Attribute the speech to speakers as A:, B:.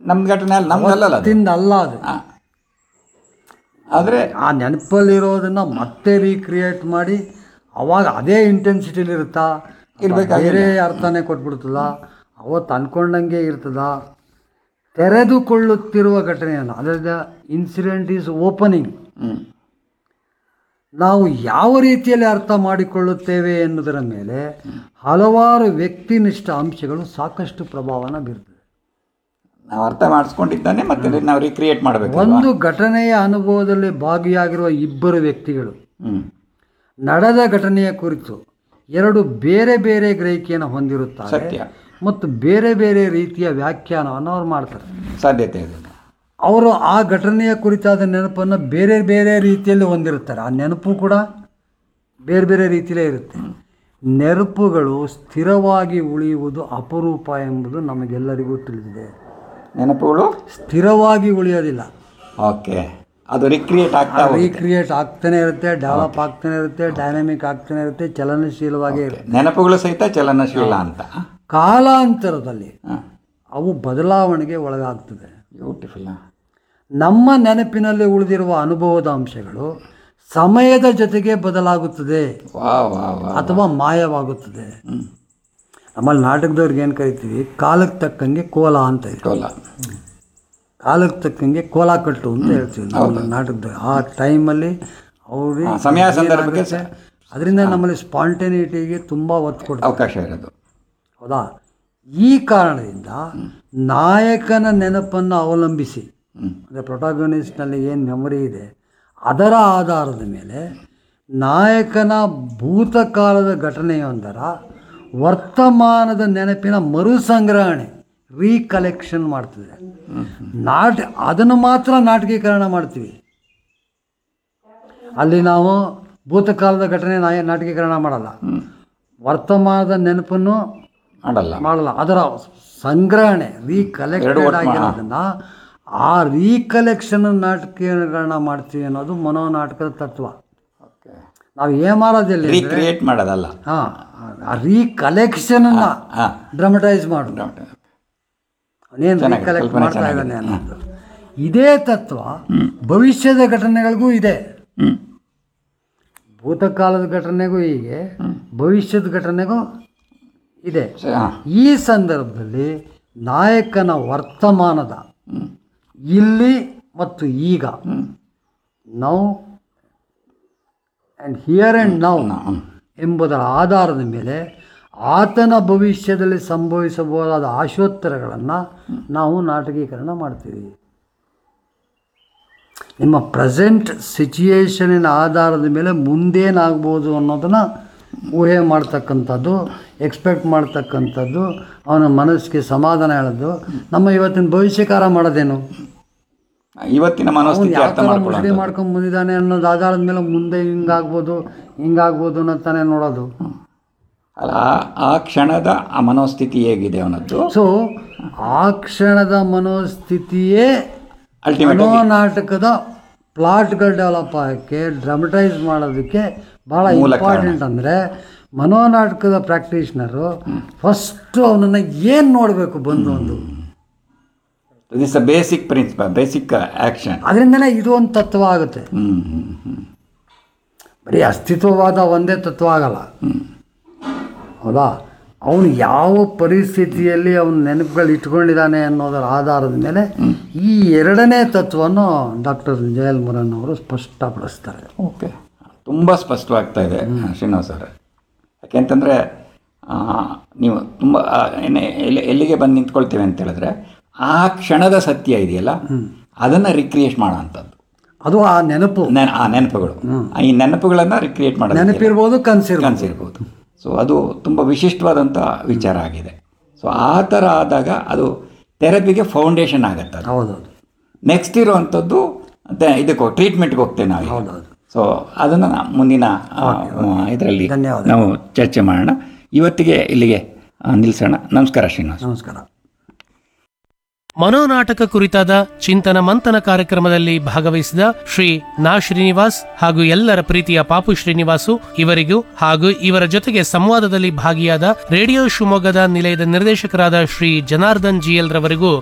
A: ನಮ್ಮ ಘಟನೆ ಅಲ್ಲ ನಮ್ದಲ್ಲ ಅದು
B: ತಿಂದ ಅಲ್ಲ ಅದು
A: ಆದರೆ
B: ಆ ನೆನಪಲ್ಲಿರೋದನ್ನ ಮತ್ತೆ ರೀಕ್ರಿಯೇಟ್ ಮಾಡಿ ಅವಾಗ ಅದೇ ಇಂಟೆನ್ಸಿಟಿಲಿ ಇರುತ್ತಾ ಅಥವಾ ಬೇರೆ ಅರ್ಥನೇ ಕೊಟ್ಬಿಡ್ತದ ಅವತ್ತು ಅನ್ಕೊಂಡಂಗೆ ಇರ್ತದ ತೆರೆದುಕೊಳ್ಳುತ್ತಿರುವ ಘಟನೆಯನ್ನು ಅದರ ಇನ್ಸಿಡೆಂಟ್ ಈಸ್ ಓಪನಿಂಗ್
A: ಹ್ಞೂ
B: ನಾವು ಯಾವ ರೀತಿಯಲ್ಲಿ ಅರ್ಥ ಮಾಡಿಕೊಳ್ಳುತ್ತೇವೆ ಎನ್ನುವುದರ ಮೇಲೆ ಹಲವಾರು ವ್ಯಕ್ತಿನಿಷ್ಠ ಅಂಶಗಳು ಸಾಕಷ್ಟು ಪ್ರಭಾವನ ಬೀರ್ತದೆ
A: ನಾವು ಅರ್ಥ ಮಾಡಿಸ್ಕೊಂಡಿದ್ದಾನೆ ಮತ್ತೆ ನಾವು ರಿಕ್ರಿಯೇಟ್ ಮಾಡಬೇಕು
B: ಒಂದು ಘಟನೆಯ ಅನುಭವದಲ್ಲಿ ಭಾಗಿಯಾಗಿರುವ ಇಬ್ಬರು ವ್ಯಕ್ತಿಗಳು
A: ಹ್ಞೂ
B: ನಡೆದ ಘಟನೆಯ ಕುರಿತು ಎರಡು ಬೇರೆ ಬೇರೆ ಗ್ರಹಿಕೆಯನ್ನು ಹೊಂದಿರುತ್ತಾರೆ
A: ಸತ್ಯ
B: ಮತ್ತು ಬೇರೆ ಬೇರೆ ರೀತಿಯ ವ್ಯಾಖ್ಯಾನವನ್ನು ಅವ್ರು ಮಾಡ್ತಾರೆ
A: ಸಾಧ್ಯತೆ ಇದೆ
B: ಅವರು ಆ ಘಟನೆಯ ಕುರಿತಾದ ನೆನಪನ್ನು ಬೇರೆ ಬೇರೆ ರೀತಿಯಲ್ಲಿ ಹೊಂದಿರುತ್ತಾರೆ ಆ ನೆನಪು ಕೂಡ ಬೇರೆ ಬೇರೆ ರೀತಿಯಲ್ಲೇ ಇರುತ್ತೆ ನೆನಪುಗಳು ಸ್ಥಿರವಾಗಿ ಉಳಿಯುವುದು ಅಪರೂಪ ಎಂಬುದು ನಮಗೆಲ್ಲರಿಗೂ ತಿಳಿದಿದೆ
A: ನೆನಪುಗಳು
B: ಸ್ಥಿರವಾಗಿ ಉಳಿಯೋದಿಲ್ಲ
A: ಓಕೆ ಅದು ರಿಕ್ರಿಯೇಟ್ ಆಗ್ತಾ ಹೋಗುತ್ತೆ
B: ರೀಕ್ರಿಯೇಟ್ ಆಗ್ತಾನೆ ಇರುತ್ತೆ ಡೆವಲಪ್ ಆಗ್ತಾನೆ ಇರುತ್ತೆ ಡೈನಾಮಿಕ್ ಆಗ್ತಾನೆ ಇರುತ್ತೆ ಚಲನಶೀಲವಾಗಿ ಇರುತ್ತೆ
A: ನೆನಪುಗಳು ಸಹಿತ ಚಲನಶೀಲ ಅಂತ
B: ಕಾಲಾಂತರದಲ್ಲಿ
A: ಹಾಂ
B: ಅವು ಬದಲಾವಣೆಗೆ ಒಳಗಾಗ್ತದೆ
A: ಬ್ಯೂಟಿಫುಲ್
B: ನಮ್ಮ ನೆನಪಿನಲ್ಲಿ ಉಳಿದಿರುವ ಅನುಭವದ ಅಂಶಗಳು ಸಮಯದ ಜೊತೆಗೆ ಬದಲಾಗುತ್ತದೆ
A: ವಾ ವಾ ವಾ
B: ಅಥವಾ ಮಾಯವಾಗುತ್ತದೆ ನಮ್ಮಲ್ಲಿ ನಾಟಕದವ್ರಿಗೆ ಏನು ಕರಿತೀವಿ ಕಾಲಕ್ಕೆ ತಕ್ಕಂಗೆ ಕೋಲ ಅಂತ ಇದೆ
A: ಟೋಲ
B: ಕಾಲಕ್ಕೆ ತಕ್ಕಂಗೆ ಕೋಲ ಕಟ್ಟು ಅಂತ ಹೇಳ್ತೀವಿ ನಾವು ನಾಟಕದ ಆ ಟೈಮಲ್ಲಿ ಅವ್ರಿಗೆ
A: ಹಾ, ಸಮಯ ಸಂದರ್ಭಕ್ಕೆ ಸ-
B: ಅದರಿಂದ ನಮ್ಮಲ್ಲಿ ಸ್ಪಾಂಟೇನಿಟಿಗೆ ತುಂಬ ಒತ್ತು ಕೊಡ್ತಾರೆ
A: ಅವಕಾಶ ಇರೋದು
B: ಹೌದಾ ಈ ಕಾರಣದಿಂದ ನಾಯಕನ ನೆನಪನ್ನು ಅವಲಂಬಿಸಿ
A: ಹ್ಮ್.
B: ಅಂದರೆ ಪ್ರೊಟಾಗನಿಸ್ಟ್ನಲ್ಲಿ ಏನು ಮೆಮೊರಿ ಇದೆ ಅದರ ಆಧಾರದ ಮೇಲೆ ನಾಯಕನ ಭೂತಕಾಲದ ಘಟನೆಯೊಂದರ ವರ್ತಮಾನದ ನೆನಪಿನ ಮರುಸಂಗ್ರಹಣೆ ರೀಕಲೆಕ್ಷನ್ ಮಾಡ್ತದೆ ನಾಟ ಅದನ್ನು ಮಾತ್ರ ನಾಟಕೀಕರಣ ಮಾಡ್ತೀವಿ ಅಲ್ಲಿ ನಾವು ಭೂತಕಾಲದ ಘಟನೆ ನಾಯ ನಾಟಕೀಕರಣ ಮಾಡಲ್ಲ ವರ್ತಮಾನದ ನೆನಪನ್ನು
A: ಮಾಡಲ್ಲ
B: ಮಾಡಲ್ಲ ಅದರ ಸಂಗ್ರಹಣೆ ರೀಕಲೆಕ್ಟೆಡ್ ಆಗಿರೋದನ್ನ ಆ ರೀಕಲೆಕ್ಷನ್ ನಾಟಕೀಕರಣ ಮಾಡ್ತೀವಿ ಅನ್ನೋದು ಮನೋನಾಟಕದ ತತ್ವ
A: ಓಕೆ
B: ನಾವು ಏನ್ ಮಾಡೋದಿಲ್ಲ
A: ರೀಕ್ರಿಯೇಟ್ ಮಾಡೋದಲ್ಲ
B: ಹಾ ಆ ರೀಕಲೆಕ್ಷನ್ ಅನ್ನ
A: ಹಾಂ
B: ಡ್ರಮಟೈಸ್ ಮಾಡು ಅವನೇನು ರೀಕಲೆಕ್ಟ್ ಮಾಡ್ತಾ ಇದ್ದಾನೆ ಅನ್ನೋದು ಇದೇ ತತ್ವ ಭವಿಷ್ಯದ ಘಟನೆಗಳಿಗೂ ಇದೆ
A: ಹ್ಞೂ
B: ಭೂತಕಾಲದ ಘಟನೆಗೂ ಹೀಗೆ ಭವಿಷ್ಯದ ಘಟನೆಗೂ ಇದೆ
A: ಹಾಂ
B: ಈ ಸಂದರ್ಭದಲ್ಲಿ ನಾಯಕನ ವರ್ತಮಾನದ ಇಲ್ಲಿ ಮತ್ತು ಈಗ now and here and now ಎಂಬುದರ ಆಧಾರದ ಮೇಲೆ ಆತನ ಭವಿಷ್ಯದಲ್ಲಿ ಸಂಭವಿಸಬಹುದಾದ ಆಶೋತ್ತರಗಳನ್ನು ನಾವು ನಾಟಕೀಕರಣ ಮಾಡ್ತೀವಿ ನಿಮ್ಮ ಪ್ರೆಸೆಂಟ್ ಸಿಚುಯೇಷನಿನ ಆಧಾರದ ಮೇಲೆ ಮುಂದೇನಾಗ್ಬೋದು ಅನ್ನೋದನ್ನು ಊಹೆ ಮಾಡ್ತಕ್ಕಂಥದ್ದು ಎಕ್ಸ್ಪೆಕ್ಟ್ ಮಾಡ್ತಕ್ಕಂಥದ್ದು ಅವನ ಮನಸ್ಸಿಗೆ ಸಮಾಧಾನ ಹೇಳೋದು ನಮ್ಮ ಇವತ್ತಿನ ಭವಿಷ್ಯಕಾರ ಮಾಡೋದೇನು
A: ಇವತ್ತಿನ
B: ಅವನು
A: ಮನೋಸ್ಥಿತಿ
B: ಯಾವ
A: ಅರ್ಥ
B: ಥರ
A: ಮಾಡ್ಕೊಳ್ಳೋ
B: ಮುಸುಡಿ ಮಾಡ್ಕೊಂಡು ಬಂದಿದ್ದಾನೆ ಅನ್ನೋದು ಆಧಾರದ ಮೇಲೆ ಮುಂದೆ ಹಿಂಗಾಗ್ಬೋದು ಹಿಂಗಾಗ್ಬೋದು ಅನ್ನೋತಾನೆ ನೋಡೋದು
A: ಅಲ್ಲ ಆ- ಆ ಕ್ಷಣದ ಆ ಮನೋಸ್ಥಿತಿ ಹೇಗಿದೆ ಅವನದ್ದು
B: ಸೊ ಆ ಕ್ಷಣದ ಮನೋಸ್ಥಿತಿಯೇ
A: ಅಲ್ಟಿಮೇಟ್
B: ನಾಟಕದ ಪ್ಲಾಟ್ಗಳು ಡೆವಲಪ್ ಆಗೋಕ್ಕೆ ಡ್ರಮಟೈಸ್ ಮಾಡೋದಕ್ಕೆ ಭಾಳ ಇಂಪಾರ್ಟೆಂಟ್ ಅಂದರೆ ಮನೋನಾಟಕದ ಪ್ರಾಕ್ಟೀಷ್ನರು ಫಸ್ಟು ಅವನನ್ನು ಏನು ನೋಡಬೇಕು ಬಂದು ಒಂದು
A: this a basic principle basic action
B: ಅದರಿಂದನೇ ಇದು ಒಂದು ತತ್ವ ಆಗುತ್ತೆ
A: ಹ್ಞೂ ಹ್ಞೂ ಹ್ಞೂ
B: ಬರೀ ಅಸ್ತಿತ್ವವಾದ ಒಂದೇ ತತ್ವ ಆಗಲ್ಲ ಹೌದಾ ಅವನು ಯಾವ ಪರಿಸ್ಥಿತಿಯಲ್ಲಿ ಅವನು ನೆನಪುಗಳು ಇಟ್ಕೊಂಡಿದ್ದಾನೆ ಅನ್ನೋದರ ಆಧಾರದ ಮೇಲೆ ಈ ಎರಡನೇ ತತ್ವವನ್ನು ಡಾಕ್ಟರ್ ಜಯಲ್ ಮುರನ್ ಅವರು ಸ್ಪಷ್ಟಪಡಿಸ್ತಾರೆ
A: ಓಕೆ ತುಂಬ ಸ್ಪಷ್ಟವಾಗ್ತಾ ಇದೆ ಶ್ರೀನಿವಾಸ್ ಅವರೇ ಯಾಕೆಂತಂದರೆ ನೀವು ತುಂಬ ಆ, ಏನೇ ಎಲ್ಲಿ ಎಲ್ಲಿಗೆ ಬಂದು ನಿಂತ್ಕೊಳ್ತೇವೆ ಅಂತ ಹೇಳಿದ್ರೆ ಆ ಕ್ಷಣದ ಸತ್ಯ ಇದೆಯಲ್ಲ ಅದನ್ನು ರಿಕ್ರಿಯೇಟ್ ಮಾಡೋ ಅಂಥದ್ದು
B: ಅದು ಆ ನೆನಪು
A: ನೆನ ಆ ನೆನಪುಗಳು ಈ ನೆನಪುಗಳನ್ನು ರಿಕ್ರಿಯೇಟ್ ಮಾಡೋದು
B: ನೆನಪಿರ್ಬೋದು ಕನಸಿರ್ಬೋದು
A: ಕನಸಿರ್ಬೋದು ಸೊ ಅದು ತುಂಬ ವಿಶಿಷ್ಟವಾದಂಥ ವಿಚಾರ ಆಗಿದೆ ಸೊ ಆ ಥರ ಆದಾಗ ಅದು ಥೆರಪಿಗೆ ಫೌಂಡೇಶನ್ ಆಗುತ್ತೆ ಅದು
B: ಹೌದೌದು
A: ನೆಕ್ಸ್ಟ್ ಇರುವಂಥದ್ದು ಮತ್ತೆ ಇದಕ್ಕೆ ಟ್ರೀಟ್ಮೆಂಟ್ಗೆ ಹೋಗ್ತೇವೆ ನಾವು ಈಗ.
B: ಹೌದೌದು
A: ಸೊ ಅದನ್ನು ಮುಂದಿನ ಇದರಲ್ಲಿ
B: ಧನ್ಯವಾದ.
A: ನಾವು ಚರ್ಚೆ ಮಾಡೋಣ ಇವತ್ತಿಗೆ ಇಲ್ಲಿಗೆ ಆ, ನಿಲ್ಲಿಸೋಣ ನಮಸ್ಕಾರ ಶ್ರೀನಿವಾಸ್
B: ನಮಸ್ಕಾರ
C: ಮನೋನಾಟಕ ಕುರಿತಾದ ಚಿಂತನ ಮಂಥನ ಕಾರ್ಯಕ್ರಮದಲ್ಲಿ ಭಾಗವಹಿಸಿದ ಶ್ರೀ ನಾ ಶ್ರೀನಿವಾಸ್ ಹಾಗೂ ಎಲ್ಲರ ಪ್ರೀತಿಯ ಪಾಪು ಶ್ರೀನಿವಾಸು ಇವರಿಗೂ ಹಾಗೂ ಇವರ ಜೊತೆಗೆ ಸಂವಾದದಲ್ಲಿ ಭಾಗಿಯಾದ ರೇಡಿಯೋ ಶಿವಮೊಗ್ಗದ ನಿಲಯದ ನಿರ್ದೇಶಕರಾದ ಶ್ರೀ ಜನಾರ್ದನ್ ಜಿಎಲ್ ರವರಿಗೂ